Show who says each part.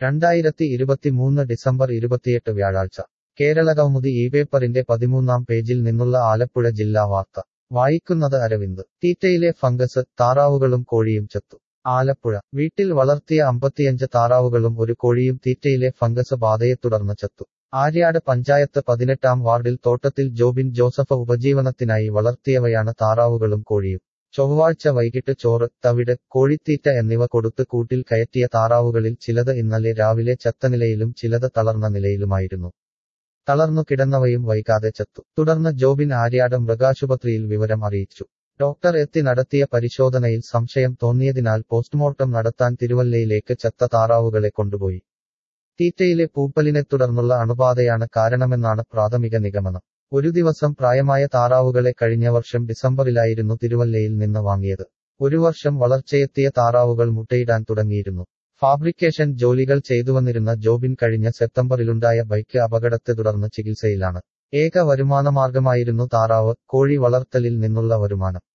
Speaker 1: രണ്ടായിരത്തി ഇരുപത്തിമൂന്ന് ഡിസംബർ ഇരുപത്തിയെട്ട് വ്യാഴാഴ്ച കേരളകൗമുദി ഈ പേപ്പറിന്റെ പതിമൂന്നാം പേജിൽ നിന്നുള്ള ആലപ്പുഴ ജില്ലാ വാർത്ത വായിക്കുന്നത് അരവിന്ദ് തീറ്റയിലെ ഫംഗസ് താറാവുകളും കോഴിയും ചത്തു ആലപ്പുഴ വീട്ടിൽ വളർത്തിയ അമ്പത്തിയഞ്ച് താറാവുകളും ഒരു കോഴിയും തീറ്റയിലെ ഫംഗസ് ബാധയെ തുടർന്ന് ചത്തു ആര്യാട് പഞ്ചായത്ത് പതിനെട്ടാം വാർഡിൽ തോട്ടത്തിൽ ജോബിൻ ജോസഫ് ഉപജീവനത്തിനായി വളർത്തിയവയാണ് താറാവുകളും കോഴിയും ചൊവ്വാഴ്ച വൈകിട്ട് ചോറ് തവിട് കോഴിത്തീറ്റ എന്നിവ കൊടുത്ത് കൂട്ടിൽ കയറ്റിയ താറാവുകളിൽ ചിലത് ഇന്നലെ രാവിലെ ചത്ത നിലയിലും ചിലത് തളർന്ന നിലയിലുമായിരുന്നു തളർന്നു കിടന്നവയും വൈകാതെ ചത്തു തുടർന്ന് ജോബിൻ ആര്യാട് മൃഗാശുപത്രിയിൽ വിവരം അറിയിച്ചു ഡോക്ടർ എത്തി നടത്തിയ പരിശോധനയിൽ സംശയം തോന്നിയതിനാൽ പോസ്റ്റ്മോർട്ടം നടത്താൻ തിരുവല്ലയിലേക്ക് ചത്ത താറാവുകളെ കൊണ്ടുപോയി തീറ്റയിലെ പൂപ്പലിനെ തുടർന്നുള്ള അണുബാധയാണ് കാരണമെന്നാണ് പ്രാഥമിക നിഗമനം ഒരു ദിവസം പ്രായമായ താറാവുകളെ കഴിഞ്ഞ വർഷം ഡിസംബറിലായിരുന്നു തിരുവല്ലയിൽ നിന്ന് വാങ്ങിയത് ഒരു വർഷം വളർച്ചയെത്തിയ താറാവുകൾ മുട്ടയിടാൻ തുടങ്ങിയിരുന്നു ഫാബ്രിക്കേഷൻ ജോലികൾ ചെയ്തുവന്നിരുന്ന ജോബിൻ കഴിഞ്ഞ സെപ്റ്റംബറിലുണ്ടായ ബൈക്ക് അപകടത്തെ തുടർന്ന് ചികിത്സയിലാണ് ഏക വരുമാനമാർഗമായിരുന്നു താറാവ് കോഴി വളർത്തലിൽ നിന്നുള്ള വരുമാനം